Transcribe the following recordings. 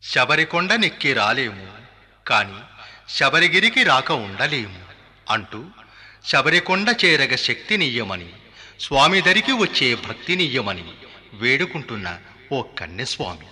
శబరికొండ నెక్కి రాలేము కాని శబరిగిరికి రాక ఉండలేము అంటూ శబరికొండ చేరగ శక్తినియ్యమని స్వామి దరికి వచ్చే భక్తినియ్యమని వేడుకుంటున్న ఓ కన్యస్వామి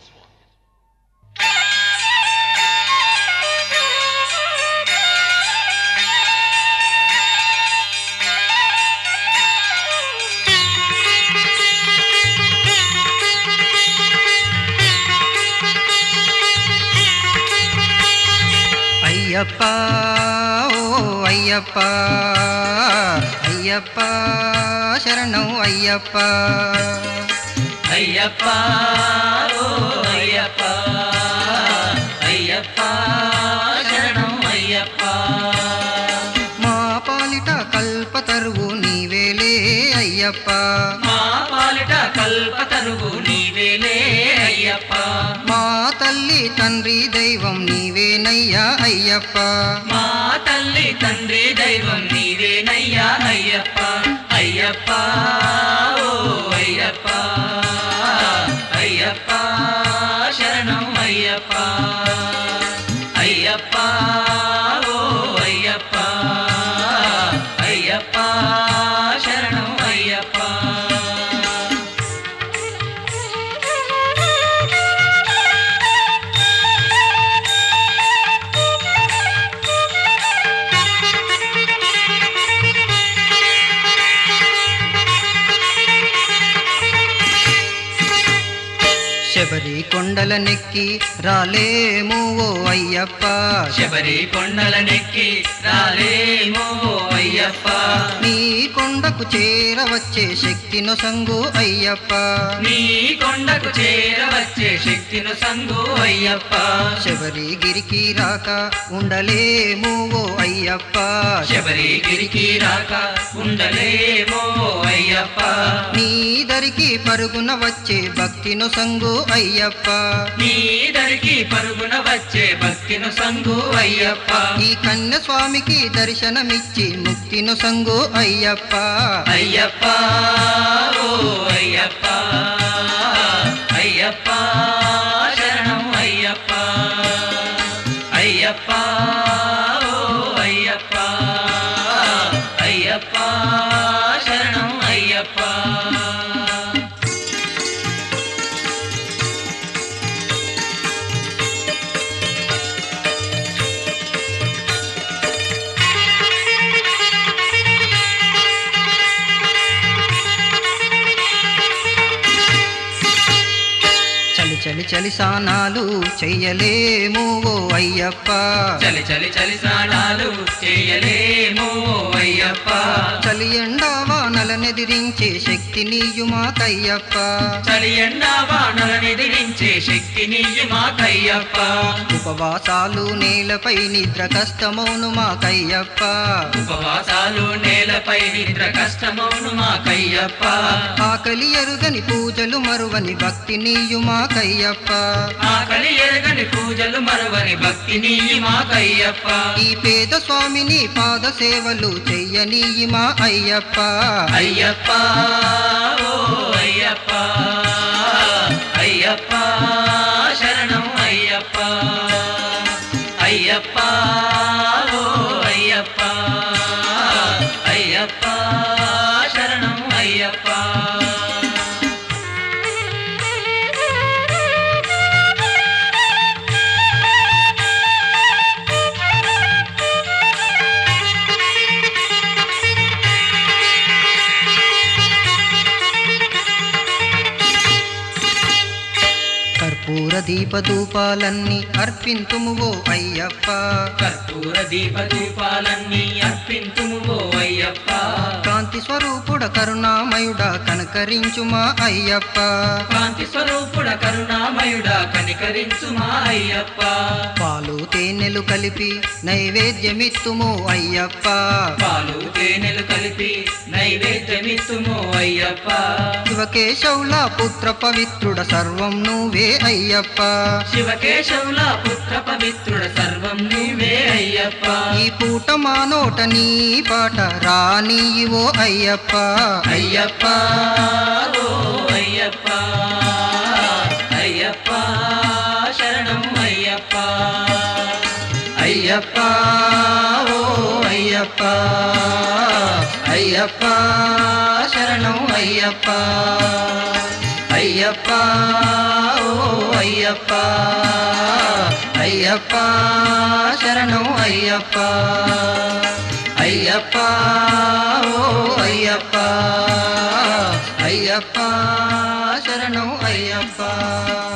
అయ్యప్ప ఓ అయ్యప్ప అయ్యప్ప శరణం అయ్యప్ప అయ్యప్ప ఓ అయ్యప్ప అయ్యప్ప శరణం అయ్యప్ప మా పాలిట కల్పతరువు నీవేలే అయ్యప్ప మా పాలిట కల్పతరువు నీవేలే అయ్యప్ప మా తల్లి తండ్రి దైవం నీవేనయ్యా అయ్యప్ప మా తల్లి తండ్రి దైవం నీవేనయ్యా అయ్యప్ప అయ్యప్ప ఓ అయ్యప్ప అయ్యప్ప శరణం అయ్యప్ప అయ్యప్ప ఓ అయ్యప్ప అయ్యప్ప శరణం అయ్యప్ప శబరి కొండల నెక్కి రాలేము ఓ అయ్యప్ప శబరి కొండల నెక్కి రాలేమో అయ్యప్ప నీ కొండకు చేరవచ్చే శక్తి నొసంగు అయ్యప్ప నీ కొండకు చేరవచ్చే శక్తిను సంగు అయ్యప్ప శబరి గిరికి రాక ఉండలేము ఓ అయ్యప్ప శబరి గిరికి రాక ఉండలేమో అయ్యప్ప నీ దరికి పరుగున వచ్చే భక్తి నొసంగు అయ్యప్ప నీ దరికి పరుగున వచ్చే భక్తిను సంగు అయ్యప్ప ఈ కన్య స్వామికి దర్శనమిచ్చి ముక్తి నొసంగు అయ్యప్ప అయ్యప్ప ఓ అయ్యప్ప అయ్యప్ప శరణం అయ్యప్ప అయ్యప్ప ఓ అయ్యప్ప అయ్యప్ప శరణం అయ్యప్ప చలి చలి చలి సానాలు చెయ్యలేము ఓ అయ్యప్ప చలి చలి చలి స్నానాలు చేయలేమో అయ్యప్ప చలి ఎండా వానలనెదిరించే శక్తి నీయు మాకయ్యప్ప చలి ఎండా వానలనెదిరించే శక్తి నీయు మాకయ్యప్ప ఉపవాసాలు నేలపై నిద్ర కష్టమౌను మాకయ్యప్ప ఉపవాసాలు నేలపై నిద్ర కష్టమౌను మాకయ్యప్ప ఆకలి ఎరుగని పూజలు మరువని భక్తి నీయు మాకయ్యప్ప ఆకలి ఎరగని పూజలు మరువని భక్తి నీయి మాకయ్యప్ప ఈ పేద స్వామిని పాద సేవలు చెయ్యనీయి మా అయ్యప్ప అయ్యప్ప ఓ అయ్యప్ప అయ్యప్ప శరణం అయ్యప్ప అయ్యప్ప ఓ అయ్యప్ప అయ్యప్ప శరణం అయ్యప్ప కర్పూర దీప ధూపాలన్నీ అర్పింతుము ఓ అయ్యప్ప కర్పూర దీప దీపాలన్నీ అర్పింతుము ఓ అయ్యప్ప కాంతి స్వరూపుడ కరుణామయుడ కనకరించు మా అయ్యప్ప కాంతి స్వరూపుడ కరుణామయుడ కనికరించు మా అయ్యప్ప పాలు తేనెలు కలిపి నైవేద్యమిత్తుము అయ్యప్ప పాలు తేనెలు కలిపి నైవేద్యమిత్తుము అయ్యప్ప శివకేశవుల పుత్ర పవిత్రుడ సర్వం నువ్వే అయ్యప్ప శివకేశవుల పుత్ర పవిత్రుడ సర్వం నీవే అయ్యప్ప ఈ పూట మా నోట నీ పాట రానీవో అయ్యప్ప అయ్యప్ప ఓ అయ్యప్ప అయ్యప్ప శరణం అయ్యప్ప అయ్యప్ప అయ్యప్ప ఓ అయ్యప్ప అయ్యప్ప శరణం అయ్యప్ప అయ్యప్ప ఓ అయ్యప్ప అయ్యప్ప శరణం అయ్యప్ప అయ్యప్ప ఓ అయ్యప్ప అయ్యప్ప శరణం అయ్యప్ప